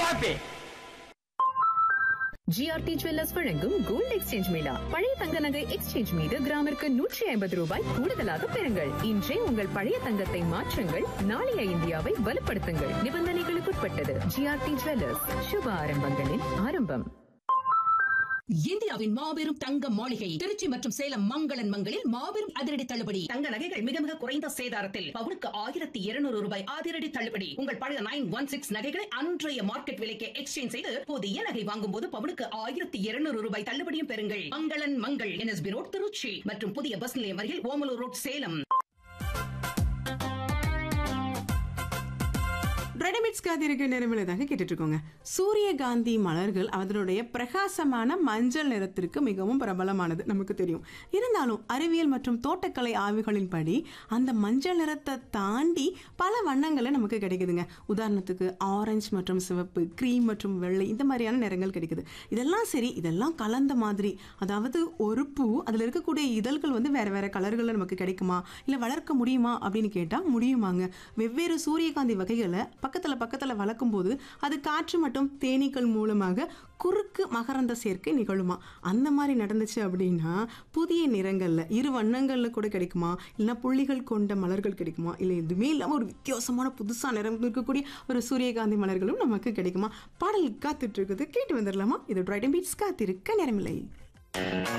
பார்ப்பேன் GRT jewellers வழங்கும் gold exchange mela பழைய தங்க நகை எக்ஸ்சேஞ்ச் மீது கிராமிற்கு நூற்றி ஐம்பது ரூபாய் கூடுதலாக பெறுங்கள் இன்றே உங்கள் பழைய தங்கத்தை மாற்றுங்கள் நாளைய இந்தியாவை வலுப்படுத்துங்கள் நிபந்தனைகளுக்குட்பட்டது ஜிஆர்டி ஜுவல்லர்ஸ் சுப ஆரம்பங்களின் ஆரம்பம் இந்தியாவின் மாபெரும் தங்க மாளிகை திருச்சி மற்றும் சேலம் மங்களன் மங்களில் மாபெரும் அதிரடி தள்ளுபடி தங்க நகைகள் மிக மிக குறைந்த சேதாரத்தில் பவுனுக்கு ஆயிரத்தி இருநூறு ரூபாய் அதிரடி தள்ளுபடி உங்கள் பழைய நைன் ஒன் சிக்ஸ் நகைகளை அன்றைய மார்க்கெட் விலைக்கு எக்ஸ்சேஞ்ச் செய்து புதிய நகை வாங்கும் போது பவுனுக்கு ஆயிரத்தி இருநூறு ரூபாய் தள்ளுபடியும் பெறுங்கள் மங்களன் மங்கள் என்எஸ்பி ரோட் திருச்சி மற்றும் புதிய பஸ் நிலையம் அருகில் ஓமலூர் ரோட் சேலம் ரெடிமேட்ஸ் காத்திருக்க நேரமில்லதாக கேட்டுட்டு இருக்கோங்க சூரியகாந்தி மலர்கள் அதனுடைய பிரகாசமான மஞ்சள் நிறத்திற்கு மிகவும் பிரபலமானது நமக்கு தெரியும் இருந்தாலும் அறிவியல் மற்றும் தோட்டக்கலை ஆய்வுகளின்படி அந்த மஞ்சள் நிறத்தை தாண்டி பல வண்ணங்களை நமக்கு கிடைக்குதுங்க உதாரணத்துக்கு ஆரஞ்சு மற்றும் சிவப்பு க்ரீம் மற்றும் வெள்ளை இந்த மாதிரியான நிறங்கள் கிடைக்குது இதெல்லாம் சரி இதெல்லாம் கலந்த மாதிரி அதாவது ஒரு பூ அதில் இருக்கக்கூடிய இதழ்கள் வந்து வேற வேற கலர்களில் நமக்கு கிடைக்குமா இல்லை வளர்க்க முடியுமா அப்படின்னு கேட்டால் முடியுமாங்க வெவ்வேறு சூரியகாந்தி வகைகளை பக்கத்தில் பக்கத்தில் வளர்க்கும் போது அது காற்று மற்றும் தேனீக்கள் மூலமாக குறுக்கு மகரந்த சேர்க்கை நிகழுமா அந்த மாதிரி நடந்துச்சு அப்படின்னா புதிய நிறங்களில் இரு வண்ணங்களில் கூட கிடைக்குமா இல்லைன்னா புள்ளிகள் கொண்ட மலர்கள் கிடைக்குமா இல்லை எதுவுமே இல்லாமல் ஒரு வித்தியாசமான புதுசாக நிறம் இருக்கக்கூடிய ஒரு சூரியகாந்தி மலர்களும் நமக்கு கிடைக்குமா பாடல் காத்துட்டு இருக்குது கேட்டு வந்துடலாமா இது ட்ரைடன் பீட்ஸ் காத்திருக்க நேரமில்லை